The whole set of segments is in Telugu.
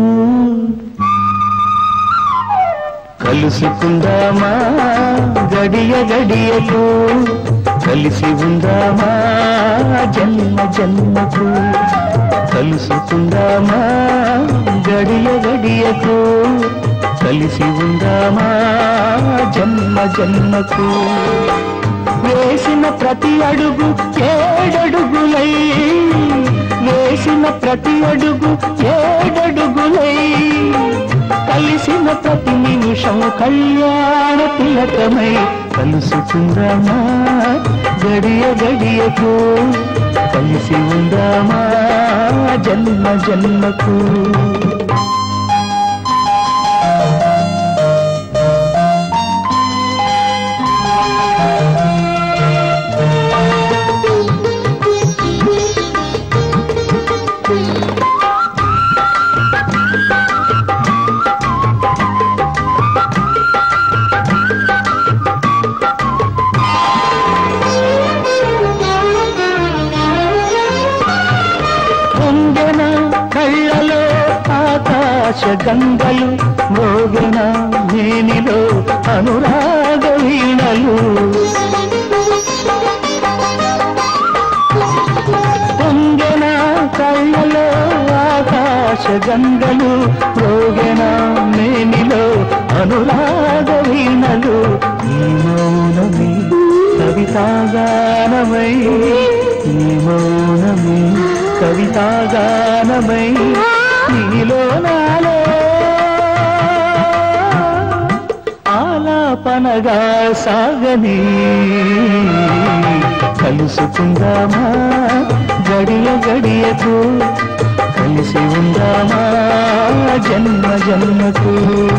కలుసుకుందామా గడియ గడియకు కలిసి ఉందామా జన్మ జన్మకు కలుసుకుందామా గడియ గడియకు కలిసి ఉందామా జన్మ జన్మకు వేసిన ప్రతి అడుగు ఏడడుగులై వేసిన ప్రతి అడుగు ఏడడుగులై కలిసిన ప్రతి నిమిషం కళ్యాణ తిలకమై కలుసుకుందామా గడియ గడియకు కలిసి ఉందామా జన్మ జన్మకు పొంగన కళ్ళలో ఆకాశ గంగలు మోగన మేనిలో అనురాగ వీణలు పొంగన కళ్ళలో ఆకాశ గంగలు మోగన మేనిలో అనురాగ వీణలు ఈ మౌనమే కవితాగానమై ఈ మౌనమే కవితాగానమై నీలో నాలో ఆలాపనగా సాగని కలుసుకుందామా గడియ గడియకు కలిసి ఉందామా జన్మ జన్మకు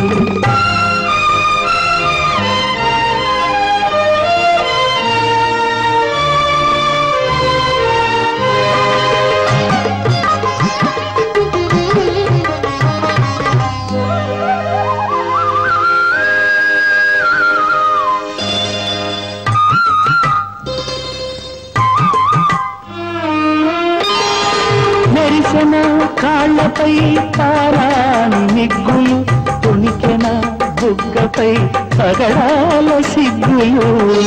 మెరిసెన కాళ్ళపై తారాని నిగ్గులు తొణికెన బుగ్గపై పగడాల సిగ్గులు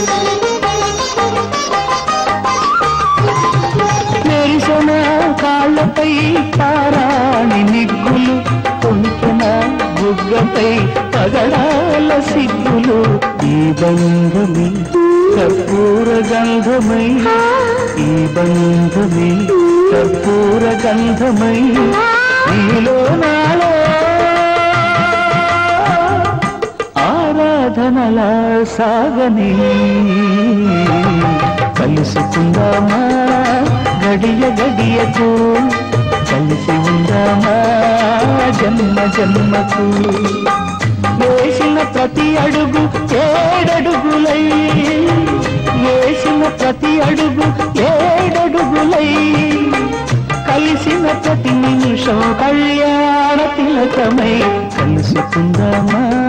మెరిసెన కాళ్ళపై తారాని నిగ్గులు తొణికెన బుగ్గపై పగడాల సిగ్గులు ఈ బంధమే కర్పూర గంధమై ఈ బంధమే కర్పూర గంధమై నీలో నాలో ఆరాధనల సాగని కలుసుకుందామా గడియ గడియకు కలిసి ఉందామా జన్మ జన్మకు వేసిన ప్రతి అడుగు ఏడడుగులై వేసిన ప్రతి అడుగు ఏడడుగులై కలిసిన ప్రతి నిమిషం కళ్యాణ తిలకమై కలుసుకుందామా